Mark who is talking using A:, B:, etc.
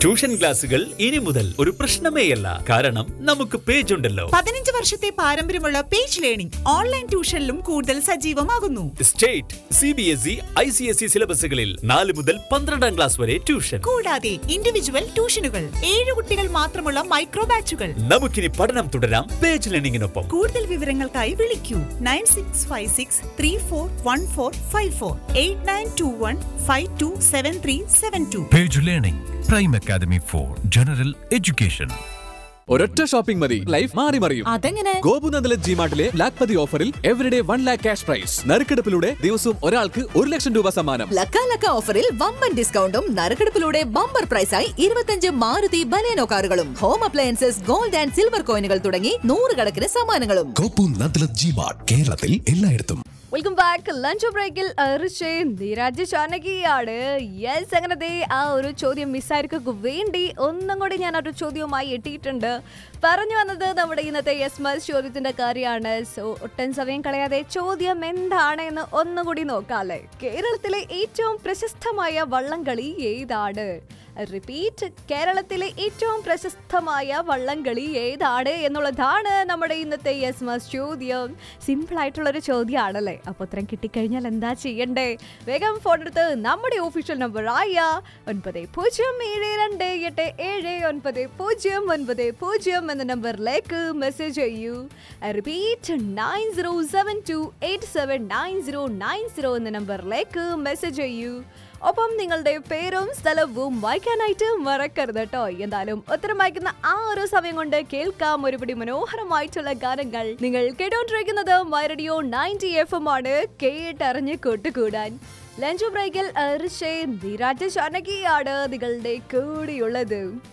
A: Tuition ക്ലാസുകൾ ഇനി മുതൽ ഒരു പ്രശ്നമേയല്ല കാരണം നമുക്ക് പേജ് ഉണ്ടല്ലോ
B: പതിനഞ്ച് വർഷത്തെ പാരമ്പര്യമുള്ള പേജ് ലേണിംഗ് ഓൺലൈൻ ട്യൂഷനിലും കൂടുതൽ സജീവമാകുന്നു
A: state C B S E I C S E സിലബസുകളിൽ നാല് മുതൽ പന്ത്രണ്ടാം ക്ലാസ് വരെ ട്യൂഷൻ
B: കൂടാതെ ഇൻഡിവിജ്വൽ ട്യൂഷനുകൾ ഏഴ് കുട്ടികൾ മാത്രമുള്ള മൈക്രോ ബാച്ചുകൾ
A: നമുക്കിനി പഠനം തുടരാം പേജ് ലേണിംഗിനൊപ്പം
B: കൂടുതൽ വിവരങ്ങൾക്കായി വിളിക്കൂ nine six five six three four one four five four eight nine two one five two seven three seven two
C: Page Learning, Prime Academy for General Education.
D: ഒരൊറ്റ ഷോപ്പിംഗ് മതി ലൈഫ് മാറി മറിയും
E: അതെങ്ങനെ
D: ഗോപുനന്ദല ജി മാർട്ടിലെ ലാഖ് പതി ഓഫറിൽ everyday one lakh cash prize നറുക്കെടുപ്പിലൂടെ ദിവസവും ഒരാൾക്ക് ഒരു ലക്ഷം രൂപ സമ്മാനം
E: ലക്ക ലക്ക ഓഫറിൽ വമ്പൻ ഡിസ്കൗണ്ടും നറുക്കെടുപ്പിലൂടെ ബമ്പർ പ്രൈസായി ഇരുപത്തഞ്ച് മാരുതി ബലേനോ കാറുകളും home appliances gold and silver കോയിനുകൾ തുടങ്ങി നൂറുകണക്കിന് സമ്മാനങ്ങളും
F: കോപ്പു നദ്ലത് ജി മാർട്ട് കേരളത്തിൽ എല്ലായിടത്തും
G: വെൽക്കം ബാക്ക് ലഞ്ച് ബ്രേക്കിൽ നീരാജ് ചാനകിയാണ് യെസ് അങ്ങനെ ദേ ആ ഒരു ചോദ്യം മിസ്സായിരിക്കും വേണ്ടി ഒന്നും കൂടി ഞാൻ ഒരു ചോദ്യവുമായി എത്തിയിട്ടുണ്ട് പറഞ്ഞു വന്നത് നമ്മുടെ ഇന്നത്തെ യെസ് മസ് ചോദ്യത്തിന്റെ കാര്യമാണ് സോ ഒട്ടും സമയം കളയാതെ ചോദ്യം എന്താണ് എന്ന് ഒന്നും കൂടി നോക്കാല്ലേ കേരളത്തിലെ ഏറ്റവും പ്രശസ്തമായ വള്ളംകളി ഏതാണ് റിപ്പീറ്റ് കേരളത്തിലെ ഏറ്റവും പ്രശസ്തമായ വള്ളംകളി ഏതാണ് എന്നുള്ളതാണ് നമ്മുടെ ഇന്നത്തെ യെസ് മസ് ചോദ്യം സിമ്പിൾ ആയിട്ടുള്ള ഒരു ചോദ്യമാണല്ലേ അപ്പോൾ ഉത്തരം കിട്ടിക്കഴിഞ്ഞാൽ എന്താ ചെയ്യണ്ടേ വേഗം ഫോൺ എടുത്ത് നമ്മുടെ ഒഫീഷ്യൽ നമ്പർ ആയ ഒൻപത് പൂജ്യം ഏഴ് രണ്ട് എട്ട് ഏഴ് ഒൻപത് പൂജ്യം ഒൻപത് പൂജ്യം എന്ന നമ്പറിലേക്ക് മെസ്സേജ് ചെയ്യൂ repeat nine zero seven two eight seven nine zero nine zero എന്ന നമ്പറിലേക്ക് മെസ്സേജ് ചെയ്യൂ ഒപ്പം നിങ്ങളുടെ പേരും സ്ഥലവും വായിക്കാനായിട്ട് മറക്കരുത് കേട്ടോ എന്തായാലും ഉത്തരം വായിക്കുന്ന ആ ഒരു സമയം കൊണ്ട് കേൾക്കാം ഒരുപടി മനോഹരമായിട്ടുള്ള ഗാനങ്ങൾ നിങ്ങൾ കേട്ടോണ്ടിരിക്കുന്നത് my radio ninety F M ആണ് കേട്ടറിഞ്ഞ് കൂട്ടുകൂടാൻ ലഞ്ച് ബ്രേക്കിൽ ഋഷേ നിരാജ ചാനകിയാണ് നിങ്ങളുടെ കൂടെയുള്ളത്